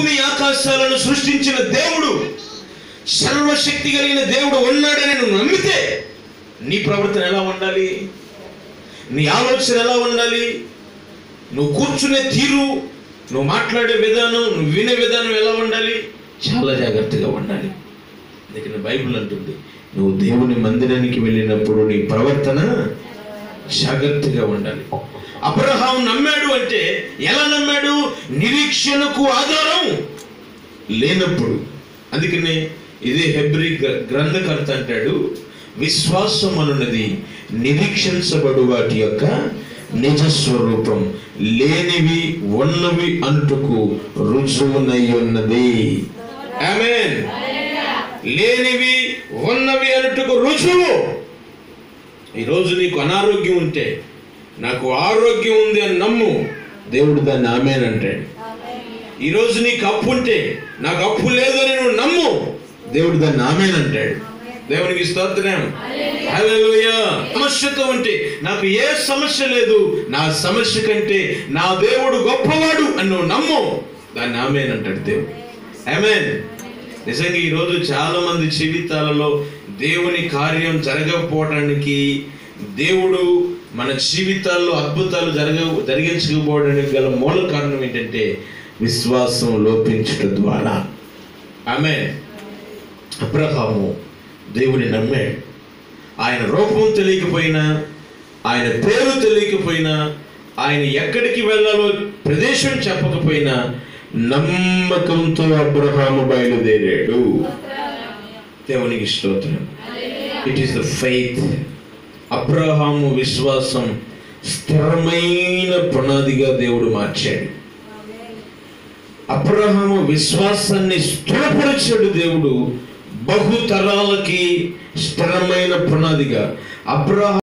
భూమి ఆకాశాలను సృష్టించిన దేవుడు సర్వశక్తి కలిగిన దేవుడు ఉన్నాడని నువ్వు నమ్మితే నీ ప్రవర్తన ఎలా ఉండాలి నీ ఆలోచన ఎలా ఉండాలి నువ్వు కూర్చునే తీరు నువ్వు మాట్లాడే విధానం నువ్వు వినే విధానం ఎలా ఉండాలి చాలా జాగ్రత్తగా ఉండాలి అందుకని బైబిల్ అంటుంది నువ్వు దేవుని మందిరానికి వెళ్ళినప్పుడు నీ ప్రవర్తన జాగ్రత్తగా ఉండాలి అబ్రహాం నమ్మాడు అంటే ఎలా నమ్మాడు నిరీక్షణకు ఆధారం లేనప్పుడు అందుకనే ఇదే హెబ్రి గ్ర- గ్రంథకర్త అంటాడు విశ్వాసం అనున్నది నిరీక్షించబడు వాటి యొక్క నిజ స్వరూపం లేనివి ఉన్నవి అంటుకు రుజువునై ఉన్నది ఆమేన్ లేనివి ఉన్నవి అనుటకు రుజువు ఈరోజు నీకు అనారోగ్యం ఉంటే నాకు ఆరోగ్యం ఉంది అని నమ్ము దేవుడు దాన్ని ఆమెన్ అంటాడు ఈరోజు నీకు అప్పు ఉంటే నాకు అప్పు లేదని నువ్వు నమ్ము దేవుడు దాన్ని ఆమెన్ అంటాడు దేవునికి స్తోత్రం హల్లెలూయా సమస్యతో ఉంటే నాకు ఏ సమస్య లేదు నా సమస్య కంటే నా దేవుడు గొప్పవాడు అని నువ్వు నమ్ము దాన్ని ఆమెన్ అంటాడు దేవుడు ఆమెన్ నిజంగా ఈరోజు చాలా మంది జీవితాలలో దేవుని కార్యం జరగకపోవడానికి దేవుడు మన జీవితాల్లో అద్భుతాలు జరగ జరిగించకపోవడానికి గల మూల కారణం ఏంటంటే విశ్వాసం లోపించడం ద్వారా ఆమె అబ్రహాము దేవుని నమ్మాడు ఆయన రూపం తెలియకపోయినా ఆయన పేరు తెలియకపోయినా ఆయన ఎక్కడికి వెళ్ళాలో ప్రదేశం చెప్పకపోయినా నమ్మకంతో అబ్రహాము బయలుదేరాడు దేవునికి స్తోత్రం it is the faith Abraham విశ్వాసం స్థిరమైన పునాదిగా దేవుడు మార్చాడు అబ్రహాము విశ్వాసాన్ని స్థిరపరిచాడు దేవుడు బహుతరాలకి స్థిరమైన పునాదిగా అబ్రహం